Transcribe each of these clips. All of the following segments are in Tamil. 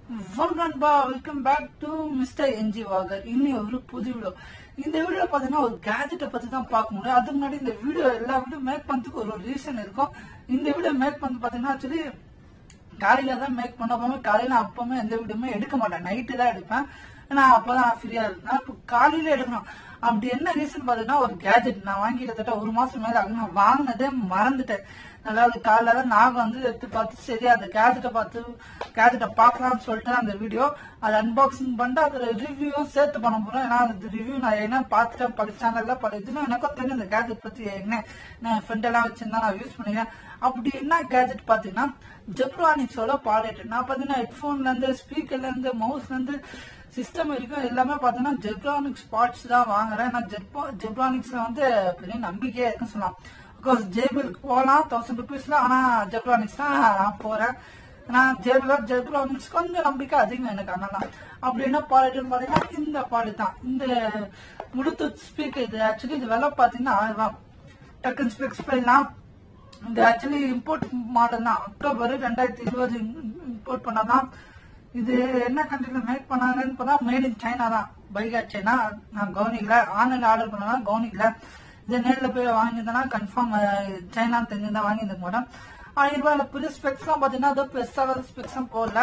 நண்பா welcome back to mister NG வாகர் இன்னி ஒரு புது வீடியோ இந்த வீடியோ பார்த்தீங்கன்னா ஒரு கேஜெட்டை பத்தி தான் பார்க்க முடியும் அதுக்கு முன்னாடி இந்த வீடியோ எல்லா வீடியோ மேக் பண்ணதுக்கு ஒரு ரீசன் இருக்கும் இந்த வீடியோ மேக் பண்ணது பார்த்தீங்கன்னா ஆக்சுவலி காலையில தான் மேக் பண்ண போமே காலையில அப்பவுமே எந்த வீடியோமே எடுக்க மாட்டேன் நைட்டு தான் எடுப்பேன் நான் அப்பதான் ஃப்ரீயா இருக்கேன் இப்போ காலையில எடுக்கணும் அப்படி என்ன ரீசன் பாத்தீங்கன்னா ஒரு கேஜெட் நான் வாங்கி கிட்டத்தட்ட ஒரு மாசம் மேல ஆகுது. நான் வாங்கினதே மறந்துட்டேன் அதாவது காலையில தான் நான் வந்து எடுத்து பார்த்து சரி அந்த கேஜெட்டை பார்த்து கேஜெட்டை பார்க்கலாம்னு சொல்லிட்டு அந்த வீடியோ அதை அன்பாக்சிங் பண்ணிட்டு அதுல ரிவ்யூவும் சேர்த்து பண்ண போறேன் ஏன்னா அந்த ரிவ்யூ நான் என்ன பார்த்துட்டேன் பல சேனல்ல பல இதுன்னு எனக்கும் தெரியும் இந்த கேஜெட் பத்தி என்ன நான் ஃப்ரெண்ட் எல்லாம் வச்சிருந்தா நான் யூஸ் பண்ணிக்கிறேன் அப்படி என்ன கேஜெட் பாத்தீங்கன்னா ஜெப்ரானிக்ஸோட ப்ராடக்ட் நான் பாத்தீங்கன்னா ஹெட்ஃபோன்ல இருந்து ஸ்பீக்கர்ல இருந்து மவுஸ்ல இருந்து சிஸ்டம் வரைக்கும் எல்லாமே பாத்தீங்கன்னா ஜெப்ரானிக்ஸ் பார்ட்ஸ் தான் வாங்குறேன் நான் ஜெப்ரா ஜெப்ரானிக்ஸ்ல வந்து பெரிய நம்பிக்கையே இருக்குன்னு சொல்லலாம் பிகாஸ் ஜேபிளுக்கு போகலாம் தௌசண்ட் ருபீஸ்ல ஆனா ஜெப்ரானிக்ஸ் தான் நான் போறேன் நான் ஜேபிள ஜெப்ரானிக்ஸ் கொஞ்சம் நம்பிக்கை அதிகம் எனக்கு ஆனால் அப்படி என்ன ப்ராடக்ட்னு பாத்தீங்கன்னா இந்த ப்ராடக்ட் தான் இந்த ப்ளூடூத் ஸ்பீக்கர் இது ஆக்சுவலி இது விலை பாத்தீங்கன்னா ஆயிரம் ரூபாய் டக்குன்னு ஸ்பெக்ஸ் பண்ணலாம் இது ஆக்சுவலி இம்போர்ட் மாடல் தான் அக்டோபர் ரெண்டாயிரத்தி இருபது இம்போர்ட் பண்ணதான் இது என்ன கண்ட்ரில மேக் பண்ணாங்கன்னு பார்த்தா மேட் இன் சைனா தான் பைகா சைனா நான் கவனிக்கல ஆன்லைன்ல ஆர்டர் பண்ணா கவனிக்கல இது நேரில் போய் வாங்கியிருந்தேன்னா கன்ஃபார்ம் சைனா தெரிஞ்சிருந்தா வாங்கியிருந்த மேடம் ஆயிரம் ரூபாய் பெரிய ஸ்பெக்ஸ் எல்லாம் பாத்தீங்கன்னா அதோ பெருசாக ஸ்பெக்ஸும் போடல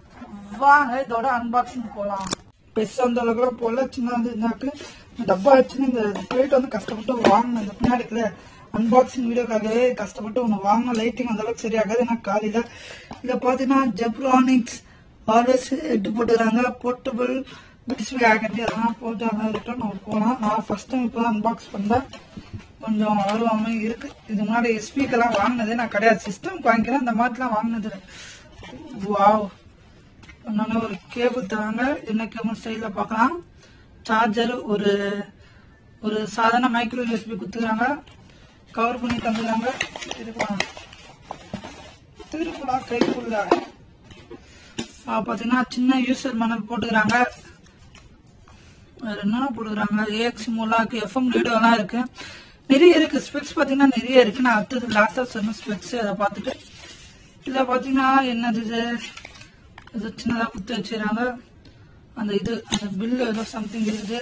வாங்க இதோட அன்பாக்சிங் போலாம் பெருசா அந்த அளவுக்கு போல சின்ன வந்து இருந்தாக்கு டப்பா வச்சுன்னு இந்த பிளேட் வந்து கஷ்டப்பட்டு வாங்கணும் இந்த பின்னாடிக்குல அன்பாக்சிங் வீடியோக்காகவே கஷ்டப்பட்டு ஒன்று வாங்கணும் லைட்டிங் அந்த அளவுக்கு சரியாகாது ஏன்னா காலையில இதை பார்த்தீங்கன்னா ஜெப்ரானிக்ஸ் ஆர்எஸ் எட்டு போட்டுக்கிறாங்க போர்ட்டபிள் டிஸ்பிளே ஆகட்டி அதெல்லாம் போட்டு அதெல்லாம் ரிட்டர்ன் நம்ம போகலாம் நான் ஃபர்ஸ்ட் டைம் இப்போ அன்பாக்ஸ் பண்ணேன் கொஞ்சம் ஆர்வமே இருக்கு இது முன்னாடி ஸ்பீக்கர்லாம் வாங்கினதே நான் கிடையாது சிஸ்டம் வாங்கிக்கிறேன் இந்த மாதிரிலாம் வாங்கினது இல்லை. வாவ் ஒன்னொன்னு ஒரு கேபிள் தராங்க என்ன கேபிள் ஸ்டைல பார்க்கலாம் சார்ஜர் ஒரு ஒரு சாதாரண மைக்ரோ யூஎஸ்பி குத்துக்கிறாங்க கவர் பண்ணி தந்துடுறாங்க திருப்பலாம் திருப்பலா கைக்குள்ள ஆ, பாத்தீங்கன்னா சின்ன யூசர் மனல் போட்டுக்கிறாங்க வேற என்ன போட்டுக்கிறாங்க ஏஎக்ஸ் மூலாக்கு எஃப்எம் ரேடியோலாம் இருக்கு நிறைய இருக்கு ஸ்பெக்ஸ் பாத்தீங்கன்னா நிறைய இருக்கு நான் அடுத்தது லாஸ்டா சொன்ன ஸ்பெக்ஸ் அதை பார்த்துட்டு இதுல பாத்தீங்கன்னா என்னது இது இது சின்னதா குத்து வச்சுக்கிறாங்க அந்த இது அந்த பில்லு ஏதோ சம்திங் இருக்குது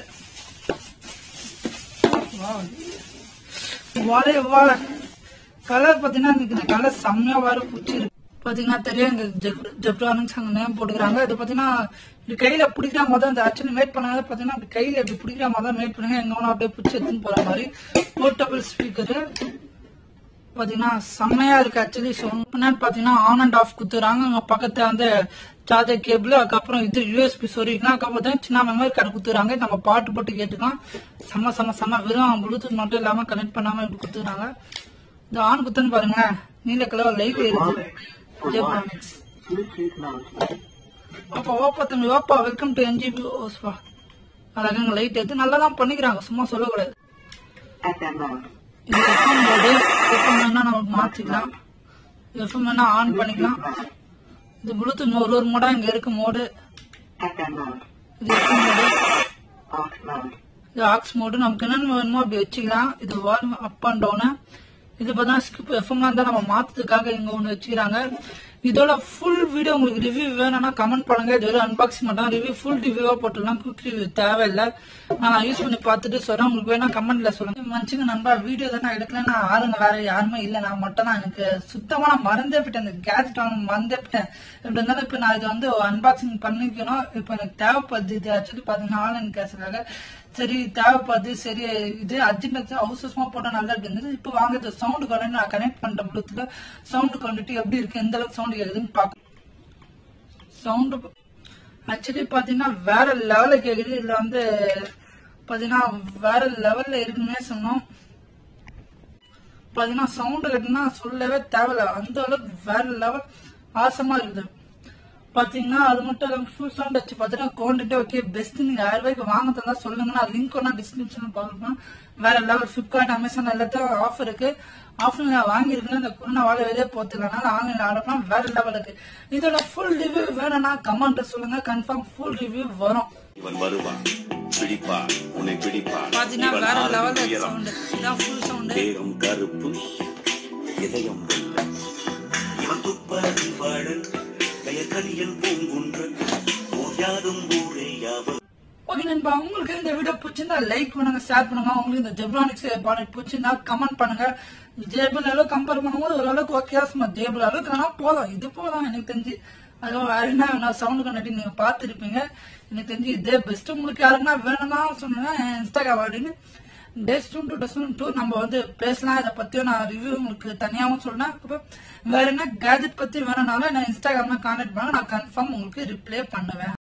வாழை வாழை கலர் பாத்தீங்கன்னா எனக்கு இந்த கலர் செம்மையா வர பிடிச்சிருக்கு பாத்தீங்கன்னா தெரியும் இங்க ஜெப்ரானிக்ஸ் அங்க நேம் போட்டுக்கிறாங்க இது பாத்தீங்கன்னா இது கையில பிடிக்கிற மாதிரி தான் இந்த ஆக்சுவலி மேட் பண்ணாங்க பாத்தீங்கன்னா அப்படி கையில இப்படி பிடிக்கிற மாதிரி தான் மேட் பண்ணுங்க எங்க வேணா அப்படியே பிடிச்சி எடுத்துன்னு போற மாதிரி போர்ட்டபிள் ஸ்பீக்கரு பாத்தீங்கன்னா செம்மையா இருக்கு ஆக்சுவலி சொன்னான்னு பாத்தீங்கன்னா ஆன் அண்ட் ஆஃப் குத்துறாங்க அங்க பக்கத்துல வந்து சார்ஜர் கேபிள் அதுக்கப்புறம் இது யூஎஸ்பி சொருவிக்கலாம் அதுக்கப்புறம் பார்த்தீங்கன்னா சின்ன மெமரி கார்டு குத்துறாங்க நம்ம பாட்டு போட்டு கேட்டுக்கலாம் செம்ம செம்ம செம்ம வெறும் ப்ளூடூத் மட்டும் இல்லாம கனெக்ட் பண்ணாம இப்படி குத்துறாங்க இந்த ஆன் குத்துன்னு பாருங்களேன் நீல கலர் லைட் எரியுது ஜெப்ரானிக்ஸ் அப்பா ஓப்பா தம்பி ஓப்பா வெல்கம் டு என்ஜிபி ஓஸ்பா அழகாங்க லைட் எடுத்து நல்லா தான் பண்ணிக்கிறாங்க சும்மா சொல்லக்கூடாது இது எஃப்எம் மோடு எஃப்எம் வேணா நம்ம மாத்திக்கலாம் எஃப்எம் வேணா ஆன் பண்ணிக்கலாம் இது ப்ளூடூத் ஒரு ஒரு மோடா இங்க இருக்கு மோடு இது எஃப்எம் மோடு இது ஆக்ஸ் மோடு நமக்கு என்னென்ன வேணுமோ அப்படி வச்சுக்கலாம் இது வால்யூம் அப் அண்ட் டவுனு இது பார்த்தா ஸ்கிப் எஃப்எம் தான் நம்ம மாத்துறதுக்காக இங்க ஒன்று வச்சுக்கிறாங்க இதோட ஃபுல் வீடியோ உங்களுக்கு ரிவ்யூ வேணும்னா கமெண்ட் பண்ணுங்க இது ஒரு அன்பாக்சிங் மட்டும் ரிவ்யூ ஃபுல் ரிவ்யூவா போட்டுடலாம் குவிக் ரிவ்யூ தேவையில்லை நான் யூஸ் பண்ணி பார்த்துட்டு சொல்றேன் உங்களுக்கு வேணா கமெண்ட்ல சொல்லுங்க மனுச்சுங்க நண்பா வீடியோ தான் நான் எடுக்கல நான் ஆளுங்க வேற யாருமே இல்லை நான் மட்டும் தான் எனக்கு சுத்தமா நான் மறந்தே விட்டேன் இந்த கேஜெட் வாங்க மறந்தே விட்டேன் இப்படி இருந்தாலும் இப்போ நான் இது வந்து அன்பாக்சிங் பண்ணிக்கணும் இப்போ எனக்கு தேவைப்படுது இது ஆக்சுவலி பாத்தீங்கன்னா ஆன்லைன் கேஸுக்காக சரி தேவைப்படுது சரி இது அர்ஜென்ட் அவசரமா போட்டா நல்லா இருந்தது இப்போ வாங்குறது சவுண்டு கொண்டு நான் கனெக்ட் பண்ணிட்டேன் ப்ளூத்துல சவுண்டு கொண்டுட்டு எப்படி இருக்கு எந்த அளவுக்கு சவுண்ட் கேக்குதுன்னு பார்க்க சவுண்டு ஆக்சுவலி பாத்தீங்கன்னா வேற லெவல்ல கேக்குது இதுல வந்து பாத்தீங்கன்னா வேற லெவல்ல இருக்குன்னே சொன்னோம் பாத்தீங்கன்னா சவுண்டு கட்டினா சொல்லவே தேவையில்ல அந்த அளவுக்கு வேற லெவல் ஆசமா இருக்குது பாத்தீங்கன்னா அது மட்டும் இல்லாம ஃபுல் சவுண்ட் வச்சு பாத்தீங்கன்னா குவான்டிட்டி ஓகே பெஸ்ட் நீங்க ஆயிரம் ரூபாய்க்கு வாங்குறதா சொல்லுங்கன்னா லிங்க் ஒன்னா டிஸ்கிரிப்ஷன்ல பார்க்கலாம் வேற லெவல் ஃபிளிப்கார்ட் அமேசான் எல்லாத்தையும் ஆஃபர் இருக்கு ஆஃபர் நான் வாங்கியிருக்கேன் இந்த கொரோனா வாழ வெளியே போத்துலனால ஆன்லைன் ஆர்டர் பண்ணா வேற லெவல் இருக்கு இதோட ஃபுல் ரிவ்யூ வேணும்னா கமெண்ட் சொல்லுங்க கன்ஃபார்ம் ஃபுல் ரிவ்யூ வரும் இவன் வருவான் பிடிப்பான் உன்னை பிடிப்பான் பாத்தீங்கன்னா இவன் வேற ஆறு லெவல் உயரம் சவுண்ட் இதான் ஃபுல் சவுண்ட் தேகம் கருப்பு இதயம் வெள்ளை இவன் துப்பறிவாளன் பெயர்கனியன் பூங்குன்று ஓயாதும் ஊரே யாவர் ஓகே நண்பா உங்களுக்கு இந்த வீடியோ பிடிச்சிருந்தா லைக் பண்ணுங்க ஷேர் பண்ணுங்க உங்களுக்கு இந்த ஜெப்ரானிக்ஸ் ப்ராடக்ட் பிடிச்சிருந்தா கமெண்ட் பண்ணுங்க ஜேபிள் அளவு கம்பேர் பண்ணும்போது ஓரளவுக்கு ஓகே சும்மா ஜேபிள் அளவுக்கு ஆனா போதும் இது போதும் எனக்கு தெரிஞ்சு அதுவும் வேற என்ன வேணும் சவுண்ட் கண்டாட்டி நீங்க பார்த்துருப்பீங்க எனக்கு தெரிஞ்சு இதே பெஸ்ட் உங்களுக்கு யாருன்னா வேணும்னா சொன்னா இன்ஸ்டாகிராம் அப்படின்னு days to two thousand two நம்ம வந்து பேசலாம் இதை பத்தியும் நான் ரிவ்யூ உங்களுக்கு தனியாகவும் சொன்னேன் அப்புறம் வேற என்ன கேஜெட் பத்தி வேணும்னாலும் நான் இன்ஸ்டாகிராம்ல கான்டாக்ட் பண்ண நான் கன்ஃபார்ம் உங்களுக்கு ரிப்ளை பண்ணுவேன்